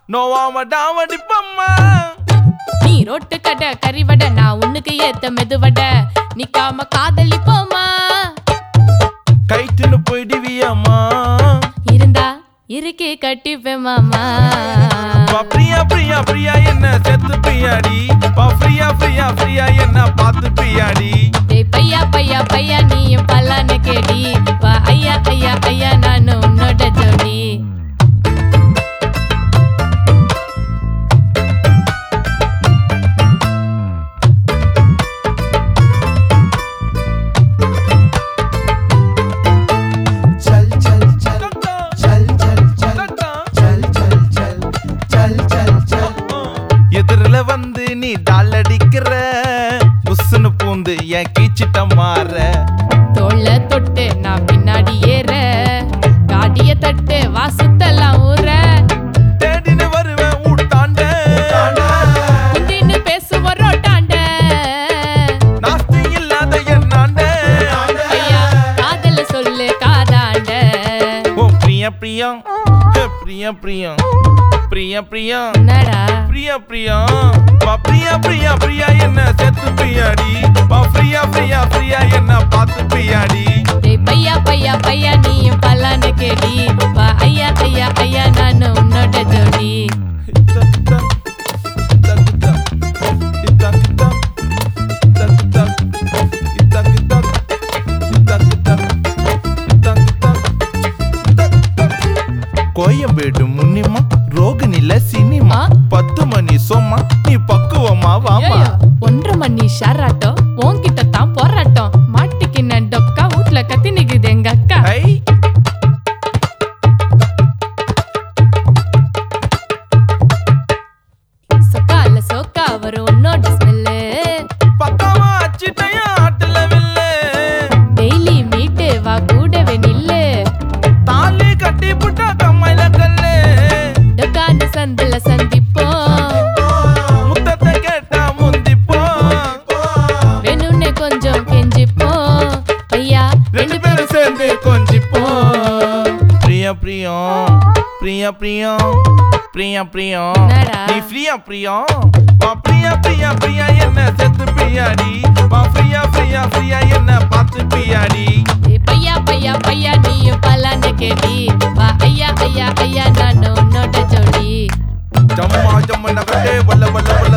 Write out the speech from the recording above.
நோவாம டாவடிப்பம்மா நீ ரோட்டு கடை கறிவடை நான் உன்னுக்கு ஏத்த மெதுவடை நிக்காம காதலிப்போமா கைட்டுன்னு போயிடுவியம்மா இருந்தா இருக்கே கட்டிப்பேன் மாமா வா பிரியா பிரியா பிரியா என்ன செத்து பிரியாடி வா பிரியா பிரியா பிரியா என்ன பார்த்து பிரியாடி டேய் பையா பையா பையா நீயும் பல்லான்னு கேடி வா ஐயா ஐயா ஐயா நானு உன்னோட ஜோடி चल चल चल चल चल चल चल चल चल चल चल चल எதிரில வந்து நீ டால் அடிக்கிற புஸ்ஸுன்னு பூந்து என் கீச்சிட்ட மாற தோள தொட்டு நான் பின்னாடி ஏற காடிய தட்டு வாசுத்தெல்லாம் ஊற தேடின்னு வருவேன் ஊட்டாண்ட குந்தின்னு பேசுவோம் ரோட்டாண்ட நாஸ்தி இல்லாத என்னாண்ட ஐயா காதல சொல்லு காதாண்ட ஓ பிரியா பிரியா ஹே, பிரியா பிரியா பிரியா பிரியா என்னடா பிரியா பிரியா வா பிரியா பிரியா பிரியா என்ன செத்து பிரியாடி வா பிரியா பிரியா பிரியா என்ன பார்த்து பிரியாடி டேய் பையா பையா பையா நீயும் பல்லான்னு கேடி வா ஐயா ஐயா ஐயா நானு உன்னோட ஜோடி கோயம்பேடு முன்னிமா ரோகிணில சினிமா ஆ? பத்து மணி சொம்மா நீ பக்குவமா வாமா ஐயோ, ஒன்றரை மணி ஷாராட்டம் உன்கிட்ட தான் போராட்டம் மாட்டிக்கின டொக்கா வீட்ல கத்தி நிக்குது எங்க அக்கா ஐ சொக்கால சொக்கா வரும் உன்னோட ஸ்மெல்லு பக்காவா அச்சிட்டையா ஆட்டுல வில்லு டெய்லி மீட்டு வா கூடவே நில்லு தாலி கட்டி புட்டா கம்மையில கல்லு டொக்கான சந்தில சந்திப்போம் முத்தத்தை கேட்டா முந்திப்போம் வேணும்னே கொஞ்சம் கெஞ்சிப்போம் ஐயா ரெண்டு பேரும் சேர்ந்து கொஞ்சிப்போம் பிரியா பிரியம் பிரியா பிரியம் பிரியா பிரியம் என்னடா? நீ ஃப்ரீயா பிரியம் வா பிரியா பிரியா பிரியா என்ன செத்து பிரியாடி வா ஃப்ரீயா ஃப்ரீயா ஃப்ரீயா என்ன பார்த்து பிரியாடி ஏய் பையா பையா பையா நீயும் பல்லான்னு கேடி வா ஐயா ஐயா ஐயா நானு உன்னோட ஜோடி ஜம்மா ஜம்மு நகட்டே வல்ல வல்ல வல்ல